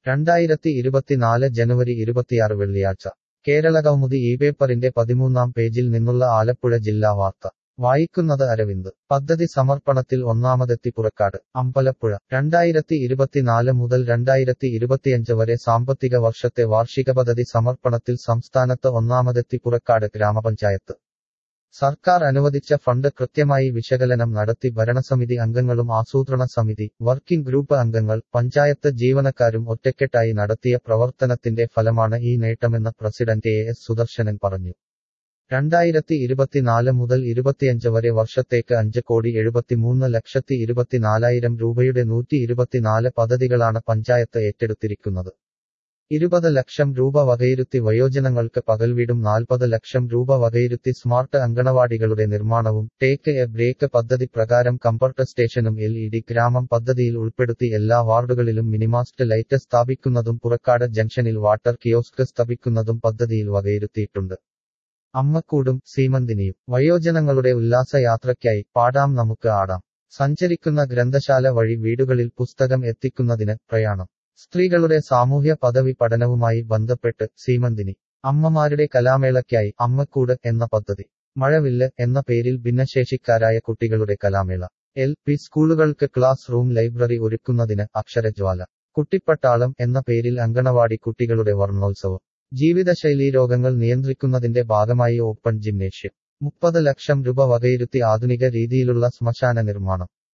രണ്ടായിരത്തി ഇരുപത്തിനാല് ജനുവരി ഇരുപത്തിയാറ് വെള്ളിയാഴ്ച കേരളകൗമുദി ഈ പേപ്പറിന്റെ പതിമൂന്നാം പേജിൽ നിന്നുള്ള ആലപ്പുഴ ജില്ലാ വാർത്ത വായിക്കുന്നത് അരവിന്ദ് പദ്ധതി സമർപ്പണത്തിൽ ഒന്നാമതെത്തി പുറക്കാട് അമ്പലപ്പുഴ രണ്ടായിരത്തി ഇരുപത്തിനാല് മുതൽ രണ്ടായിരത്തി ഇരുപത്തിയഞ്ച് വരെ സാമ്പത്തിക വർഷത്തെ വാർഷിക പദ്ധതി സമർപ്പണത്തിൽ സംസ്ഥാനത്ത് ഒന്നാമതെത്തി പുറക്കാട് ഗ്രാമപഞ്ചായത്ത് സർക്കാർ അനുവദിച്ച ഫണ്ട് കൃത്യമായി വിശകലനം നടത്തി ഭരണസമിതി അംഗങ്ങളും ആസൂത്രണ സമിതി വർക്കിംഗ് ഗ്രൂപ്പ് അംഗങ്ങൾ പഞ്ചായത്ത് ജീവനക്കാരും ഒറ്റക്കെട്ടായി നടത്തിയ പ്രവർത്തനത്തിന്റെ ഫലമാണ് ഈ നേട്ടമെന്ന് പ്രസിഡന്റ് എ എസ് സുദർശനൻ പറഞ്ഞു രണ്ടായിരത്തി ഇരുപത്തിനാല് മുതൽ ഇരുപത്തിയഞ്ച് വരെ വർഷത്തേക്ക് അഞ്ച് കോടി എഴുപത്തിമൂന്ന് ലക്ഷത്തി ഇരുപത്തിനാലായിരം രൂപയുടെ നൂറ്റി ഇരുപത്തിനാല് പദ്ധതികളാണ് പഞ്ചായത്ത് ഏറ്റെടുത്തിരിക്കുന്നത് ഇരുപത് ലക്ഷം രൂപ വകയിരുത്തി വയോജനങ്ങൾക്ക് പകൽവീടും നാൽപ്പത് ലക്ഷം രൂപ വകയിരുത്തി സ്മാർട്ട് അങ്കണവാടികളുടെ നിർമ്മാണവും ടേക്ക് എ ബ്രേക്ക് പദ്ധതി പ്രകാരം കംഫർട്ട് സ്റ്റേഷനും എൽ ഇ ഡി ഗ്രാമം പദ്ധതിയിൽ ഉൾപ്പെടുത്തി എല്ലാ വാർഡുകളിലും മിനിമാസ്റ്റ് ലൈറ്റ് സ്ഥാപിക്കുന്നതും പുറക്കാട് ജംഗ്ഷനിൽ വാട്ടർ കിയോസ്ക് സ്ഥാപിക്കുന്നതും പദ്ധതിയിൽ വകയിരുത്തിയിട്ടുണ്ട് അമ്മക്കൂടും സീമന്തിനിയും വയോജനങ്ങളുടെ ഉല്ലാസയാത്രയ്ക്കായി പാടാം നമുക്ക് ആടാം സഞ്ചരിക്കുന്ന ഗ്രന്ഥശാല വഴി വീടുകളിൽ പുസ്തകം എത്തിക്കുന്നതിന് പ്രയാണം സ്ത്രീകളുടെ സാമൂഹ്യ പദവി പഠനവുമായി ബന്ധപ്പെട്ട് സീമന്തിനി അമ്മമാരുടെ കലാമേളയ്ക്കായി അമ്മക്കൂട് എന്ന പദ്ധതി മഴവില്ല് എന്ന പേരിൽ ഭിന്നശേഷിക്കാരായ കുട്ടികളുടെ കലാമേള എൽ പി സ്കൂളുകൾക്ക് ക്ലാസ് റൂം ലൈബ്രറി ഒരുക്കുന്നതിന് അക്ഷരജ്വാല കുട്ടിപ്പട്ടാളം എന്ന പേരിൽ അങ്കണവാടി കുട്ടികളുടെ വർണ്ണോത്സവം ജീവിതശൈലീ രോഗങ്ങൾ നിയന്ത്രിക്കുന്നതിന്റെ ഭാഗമായി ഓപ്പൺ ജിംനേഷ്യം മുപ്പത് ലക്ഷം രൂപ വകയിരുത്തി ആധുനിക രീതിയിലുള്ള ശ്മശാന നിർമ്മാണം